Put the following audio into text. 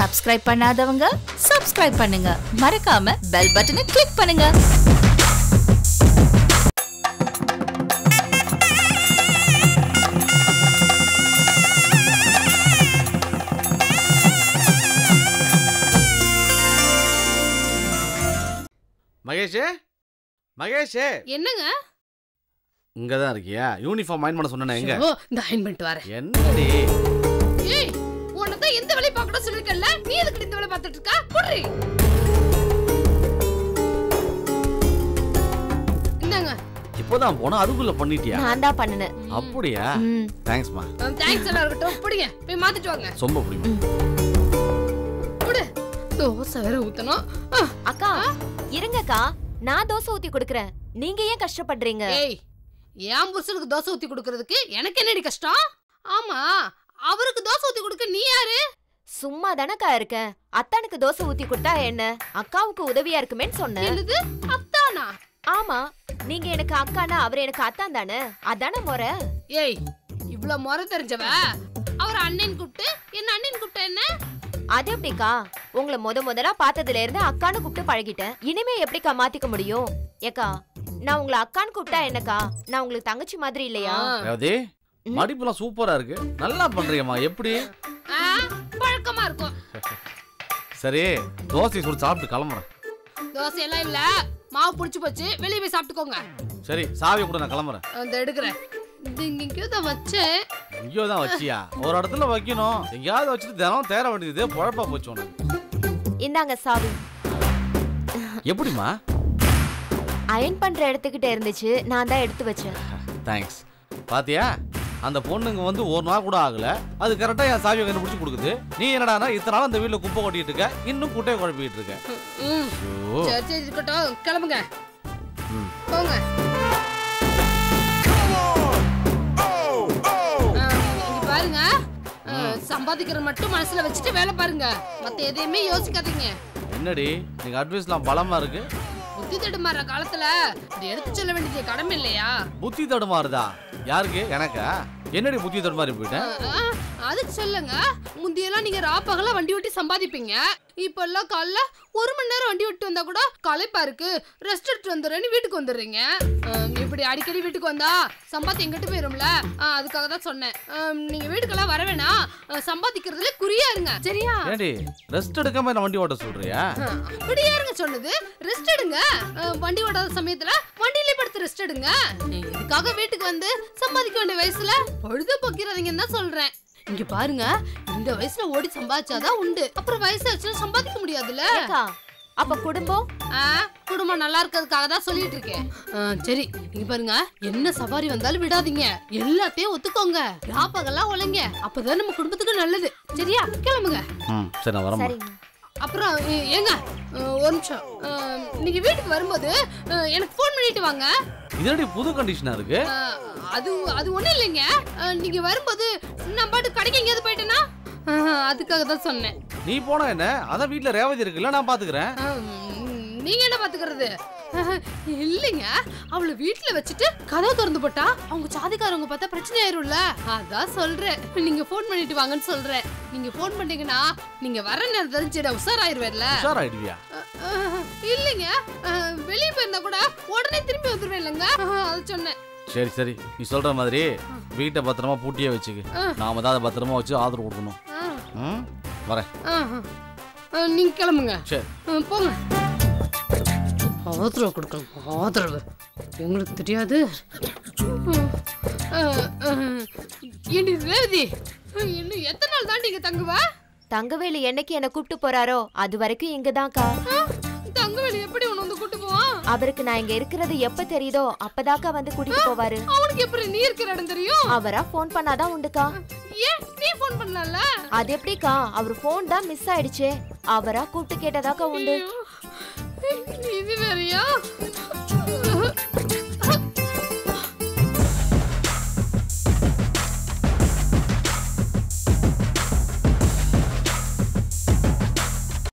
Subscribe பண்ணாதவங்க subscribe பண்ணுங்க மறக்காம பெல் பட்டனை கிளிக் பண்ணுங்க மகேஷ் மகேஷ் என்னங்க இங்க தான் இருக்கியா யூனிஃபார்ம் மைண்ட் பண்ண சொன்னேன் எங்க ஓ இந்த அயன் பண்ணிட்டு வரேன் என்னடி ஏய் உன்னை தான் எந்த வேலையும் பார்க்கணும் சொல்லிருக்கல நீ எதுக்கு இந்த வேலை பார்த்துட்டு இருக்கா புடுறி இந்தாங்க இப்போதான் போனா அதுக்குள்ள பண்ணிட்டியா நான் தான் பண்ணுனேன் அப்படியா ம். தேங்க்ஸ்மா தேங்க்ஸ் எல்லாம் இருக்கட்டும் புடிங்க போய் மாத்திட்டு வாங்க சொம்ப புடிமா புடு தோசை வேற ஊத்தணும் ஆ, அக்கா இருங்கக்கா நான் தோசை ஊத்தி கொடுக்கறேன் நீங்க ஏன் கஷ்டப்படுறீங்க ஏய் என் புருஷனுக்கு தோசை ஊத்தி கொடுக்கறதுக்கு எனக்கு என்னடி கஷ்டம் ஆமா அவருக்கு தோசை ஊத்தி கொடுக்க நீ யாரு சும்மா தானக்கா இருக்கேன் அத்தானுக்கு தோசை ஊத்தி கொடுத்தா என்ன அக்காவுக்கு உதவியா இருக்குமேன்னு சொன்னேன் என்னது அத்தானா ஆமா நீங்க எனக்கு அக்கானா அவர் எனக்கு அத்தான் தானே அதானே முறை ஏய் இவ்ளோ முறை தெரிஞ்சவ அவர் அண்ணன் கூப்பிட்டு என்ன அண்ணன் கூப்பிட்ட என்ன அது எப்படிக்கா உங்களை முத முதலா பார்த்ததுல இருந்து அக்கான்னு கூப்பிட்டு பழகிட்டேன் இனிமே எப்படிக்கா மாத்திக்க முடியும் ஏக்கா நான் உங்களை அக்கான்னு கூப்பிட்டா என்னக்கா நான் உங்களுக்கு தங்கச்சி மாதிரி இல்லையா ஆ. ரேவதி மடிப்புலாம் சூப்பரா இருக்கு நல்லா பண்றியம்மா எப்படி ஆ, பழக்கமா இருக்கும் சரி தோசை சுடு சாப்பிட்டு கிளம்புறேன் தோசை எல்லாம் இல்ல மாவு புடிச்சு போச்சு வெளியே போய் சாப்பிட்டுக்கோங்க சரி சாவி கூட நான் கிளம்புறேன் அந்த எடுக்கிறேன் இது இங்க எங்கேயோ தான் வச்சேன் எங்கேயோ தான் வச்சியா ஒரு இடத்துல வைக்கணும் எங்கேயாவது வச்சுட்டு தினம் தேர வேண்டியது பொழப்பா போச்சு உனக்கு இந்தாங்க சாவி எப்படிம்மா அயன் பண்ற இடத்துக்கிட்ட இருந்துச்சு நான் தான் எடுத்து வச்சேன் தேங்க்ஸ் பாத்தியா அந்த பொண்ணுங்க வந்து ஒரு நாள் கூட ஆகல அது கரெக்டா என் சாவியை கண்டுபிடிச்சு கொடுக்குது நீ என்னடானா இத்தனை நாள் அந்த வீட்டுல குப்பை கொட்டிட்டு இருக்க இன்னும் குட்டையை குழப்பிட்டு இருக்க ம், ஐயோ. சரி சரி இருக்கட்டும் கிளம்புங்க ம். போங்க ஆ, இங்க பாருங்க ஆ, சம்பாதிக்கிறது மட்டும் மனசுல வச்சுட்டு வேலை பாருங்க மத்த எதையுமே யோசிக்காதீங்க என்னடி நீங்க அட்வைஸ்லாம் பலமா இருக்கு புத்தி தடுமாற காலத்துல இது எடுத்து சொல்ல வேண்டியது கடமை இல்லையா புத்தி தடுமாறுதா யாருக்கு எனக்கா என்னடி புத்தி தடுமாறி போயிட்டேன் ஆ, அதுக்கு சொல்லுங்க முந்தியெல்லாம் நீங்க ராப்பகல வண்டி ஓட்டி சம்பாதிப்பீங்க இப்ப எல்லாம் காலைல ஒரு மணி நேரம் வண்டி ஓட்டி வந்தா கூட களைப்பா இருக்கு ரெஸ்ட் எடுத்து வந்துடுறேன்னு வீட்டுக்கு வந்துடுறீங்க ஆ, இப்படி அடிக்கடி வீட்டுக்கு வந்தா சம்பாத்தி எங்கிட்ட போயிரும்ல ஆ, அதுக்காக தான் சொன்னேன் ஆ, நீங்க வீட்டுக்கெல்லாம் வர வேணாம் ஆ, சம்பாதிக்கிறதுல குறியா இருங்க சரியா ஏண்டி ரெஸ்ட் எடுக்காம என்ன வண்டி ஓட்ட சொல்றியா ஆ, அப்படியா இருங்க சொன்னது ரெஸ்ட் எடுங்க ஆ, வண்டி ஓடாத சமயத்துல வண்டியிலே படுத்து ரெஸ்ட் எடுங்க நீங்க இதுக்காக வீட்டுக்கு வந்து சம்பாதிக்க வேண்டிய வயசுல பொழுது போக்கிறாதீங்கன்னு தான் சொல்றேன் இங்க பாருங்க இந்த வயசுல ஓடி சம்பாதிச்சாதான் உண்டு அப்புறம் வயசாச்சுன்னா சம்பாதிக்க முடியாதுல்ல ஏக்கா அப்ப குடும்பம் ஆ, குடும்பம் நல்லா இருக்கிறதுக்காக தான் சொல்லிட்டு இருக்கேன் ஆ, சரி இங்க பாருங்க என்ன சவாரி வந்தாலும் விடாதீங்க எல்லாத்தையும் ஒத்துக்கோங்க ஞாபகம்லாம் உழைங்க அப்பதான் நம்ம குடும்பத்துக்கு நல்லது சரியா கிளம்புங்க ம் சரி நான் வரமா சரிங்க அப்புறம் ஏ- ஏங்க அஹ், ஒரு நிமிஷம் அஹ், நீங்க வீட்டுக்கு வரும்போது அஹ், எனக்கு ஃபோன் பண்ணிட்டு வாங்க இதனடி புது கண்டிஷனா இருக்கு அஹ், அது அது ஒண்ணும் இல்லைங்க அஹ், நீங்க வரும்போது நான் பாட்டு கடைக்கு எங்கேயாவது போயிட்டேன்னா அஹ், அதுக்காக தான் சொன்னேன் நீ போனா என்ன அதான் வீட்ல ரேவதி இருக்குல்ல நான் பாத்துக்கிறேன் அஹ், நீங்க என்ன பாத்துக்கிறது அஹ், இல்லைங்க அவளை வீட்டுல வச்சுட்டு கதவை திறந்து போட்டா அவங்க சாதிக்காரவங்க பார்த்தா பிரச்சனை ஆயிரும்ல அதான் சொல்றேன் நீங்க ஃபோன் பண்ணிட்டு வாங்கன்னு சொல்றேன் நீங்க ஃபோன் பண்ணீங்கன்னா நீங்க வர நேரம் தெரிஞ்சிட உஷாராயிருவேன்ல உஷார் ஆயிடுவியா அஹ், இல்லைங்க அஹ், வெளிய போயிருந்தா கூட உடனே திரும்பி வந்துருவேன் இல்லைங்க அஹ், அது சொன்னேன் சரி சரி நீ சொல்ற மாதிரி வீட்டை பத்திரமா பூட்டியே வச்சுக்கு நாம தான் அதை பத்திரமா வச்சு ஆதரவு கொடுக்கணும் அஹ், ம் வரேன் அஹ், அஹ், நீங்க கிளம்புங்க சரி அஹ், போங்க ஆதரவு கொடுக்கணும் ஆதரவு உங்களுக்கு தெரியாது அஹ், அஹ், ஏண்டி ரேவதி இன்னும் எத்தனை நாள் தான் நீங்க தங்குவ தங்கவேலு என்னைக்கு என்ன கூப்பிட்டு போறாரோ அது வரைக்கும் இங்கதான்க்கா அஹ், தங்கவேலு எப்படி உன்னை வந்து கூட்டு போவான் அவருக்கு நான் இங்க இருக்கிறது எப்ப தெரியுதோ அப்பதாக்கா வந்து கூட்டிட்டு போவாரு அவனுக்கு எப்படி நீ இருக்கிற இடம் தெரியும் அவரா ஃபோன் பண்ணாதான் உண்டுக்கா ஏன் நீ ஃபோன் பண்ணல அது எப்படிக்கா அவர் ஃபோன் தான் மிஸ் ஆயிடுச்சே அவரா கூப்பிட்டு கேட்டதாக்கா உண்டு ஐயோ, இது வேறயா